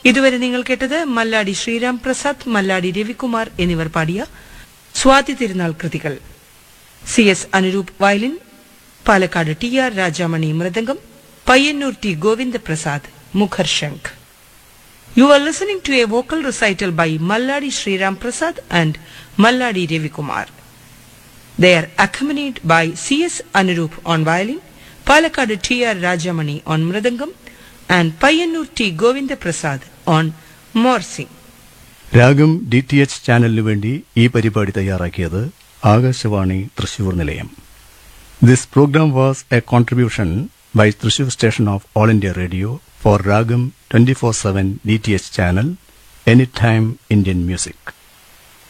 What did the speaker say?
ഇതുവരെ നിങ്ങൾ കേട്ടത് മല്ലാടി ശ്രീരാം പ്രസാദ് മല്ലാടി രവികുമാർ എന്നിവർ പാടിയ സ്വാതി തിരുനാൾ കൃതികൾ C S Anuroop violin Palakkad T R Rajamani mridangam Payyanur T Govindaprasad മുഖർ ശംഖ് You are listening to a vocal recital by Malladi Sriram Prasad and Malladi Ravikumar. They are accompanied by C.S. Anurup on violin, Palakkad T.R. Rajamani on mridangam, and Payyanur T. Govinda Prasad on morsing. Raagam D T H ചാനലിനു വേണ്ടി ഈ പരിപാടി തയ്യാറാക്കിയത് ആകാശവാണി തൃശൂർ നിലയം this programme was a contribution by Thrissur station of All India Radio for Raagam twenty four seven D T H channel any time Indian music